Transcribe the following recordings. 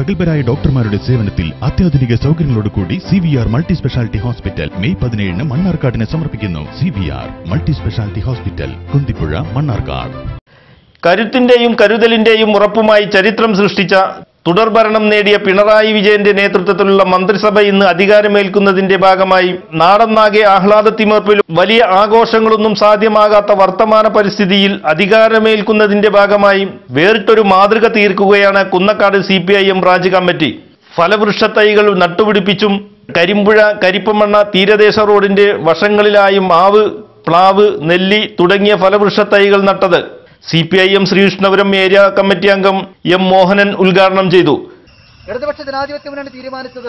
പ്രഗത്ഭരായ ഡോക്ടർമാരുടെ സേവനത്തിൽ അത്യാധുനിക സൗകര്യങ്ങളോടുകൂടി C V R multi speciality hospital May പതിനേഴിന് മണ്ണാർക്കാടിന് സമർപ്പിക്കുന്നു C V R multi speciality hospital Kunthipuzha Mannarkkad കരുത്തിന്റെയും കരുതലിന്റെയും ഉറപ്പുമായി ചരിത്രം സൃഷ്ടിച്ച തുടർഭരണം നേടിയ പിണറായി വിജയന്റെ നേതൃത്വത്തിലുള്ള മന്ത്രിസഭ ഇന്ന് അധികാരമേൽക്കുന്നതിന്റെ ഭാഗമായി നാടന്നാകെ ആഹ്ലാദത്തിമർപ്പിലും വലിയ ആഘോഷങ്ങളൊന്നും സാധ്യമാകാത്ത വർത്തമാന പരിസ്ഥിതിയിൽ അധികാരമേൽക്കുന്നതിന്റെ ഭാഗമായി വേറിട്ടൊരു മാതൃക തീർക്കുകയാണ് Kunnakkad C P I M branch committee ഫലവൃക്ഷത്തൈകൾ നട്ടുപിടിപ്പിച്ചും കരിമ്പുഴ കരിപ്പമണ്ണ തീരദേശ റോഡിന്റെ വശങ്ങളിലായും മാവ് പ്ലാവ് നെല്ലി തുടങ്ങിയ ഫലവൃക്ഷത്തൈകൾ നട്ടത് C P I M Sreekrishnapuram area committee അംഗം എം മോഹനൻ ഉദ്ഘാടനം ചെയ്തു ഇടതുപക്ഷ ജനാധിപത്യ മുന്നണി തീരുമാനിച്ചത്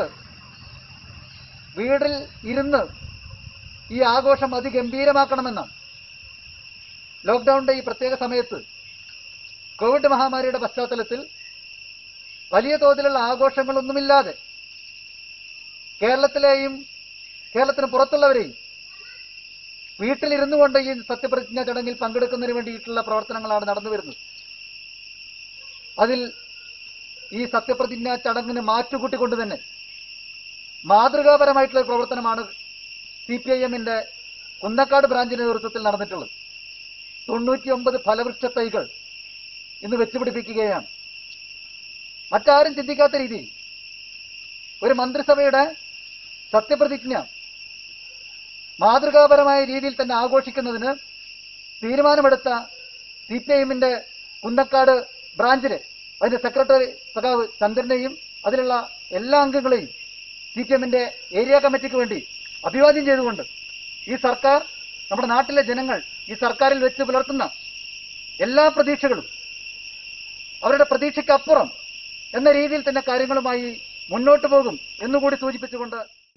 വീടിൽ ഇരുന്ന് ഈ ആഘോഷം അതിഗംഭീരമാക്കണമെന്നാണ് ലോക്ക്ഡൌണിന്റെ ഈ പ്രത്യേക സമയത്ത് കോവിഡ് മഹാമാരിയുടെ പശ്ചാത്തലത്തിൽ വലിയ തോതിലുള്ള ആഘോഷങ്ങളൊന്നുമില്ലാതെ കേരളത്തിലെയും കേരളത്തിന് പുറത്തുള്ളവരെയും വീട്ടിലിരുന്നു കൊണ്ട് ഈ സത്യപ്രതിജ്ഞ ചടങ്ങിൽ പങ്കെടുക്കുന്നതിന് വേണ്ടിയിട്ടുള്ള പ്രവർത്തനങ്ങളാണ് നടന്നു വരുന്നത് അതിൽ ഈ സത്യപ്രതിജ്ഞ ചടങ്ങിന് മാറ്റുകൂട്ടിക്കൊണ്ട് തന്നെ മാതൃകാപരമായിട്ടുള്ള ഒരു പ്രവർത്തനമാണ് സി പി ഐ എമ്മിന്റെ കുന്നക്കാട് ബ്രാഞ്ചിന്റെ നേതൃത്വത്തിൽ നടന്നിട്ടുള്ളത് തൊണ്ണൂറ്റി ഒമ്പത് ഫലവൃക്ഷ തൈകൾ ഇന്ന് വെച്ചുപിടിപ്പിക്കുകയാണ് മറ്റാരും ചിന്തിക്കാത്ത രീതിയിൽ ഒരു മന്ത്രിസഭയുടെ സത്യപ്രതിജ്ഞ മാതൃകാപരമായ രീതിയിൽ തന്നെ ആഘോഷിക്കുന്നതിന് തീരുമാനമെടുത്ത സി പി ഐ എമ്മിന്റെ കുന്നക്കാട് ബ്രാഞ്ചിലെ അതിന്റെ സെക്രട്ടറി സഖാവ് ചന്ദ്രനെയും അതിലുള്ള എല്ലാ അംഗങ്ങളെയും സി പി എമ്മിന്റെ ഏരിയ കമ്മിറ്റിക്ക് വേണ്ടി അഭിവാദ്യം ചെയ്തുകൊണ്ട് ഈ സർക്കാർ നമ്മുടെ നാട്ടിലെ ജനങ്ങൾ ഈ സർക്കാരിൽ വെച്ച് പുലർത്തുന്ന എല്ലാ പ്രതീക്ഷകളും അവരുടെ പ്രതീക്ഷയ്ക്കപ്പുറം എന്ന രീതിയിൽ തന്നെ കാര്യങ്ങളുമായി മുന്നോട്ട് പോകും എന്നുകൂടി സൂചിപ്പിച്ചുകൊണ്ട്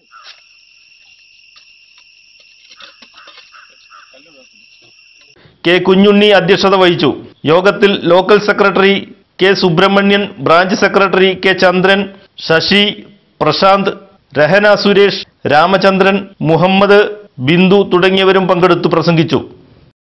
കെ കുഞ്ഞുണ്ണി അധ്യക്ഷത വഹിച്ചു യോഗത്തിൽ local secretary K Subramanian branch secretary K Chandran Sasi Prashanth Rahna Suresh Ramachandran Muhammad Bindu തുടങ്ങിയവരും പങ്കെടുത്തു പ്രസംഗിച്ചു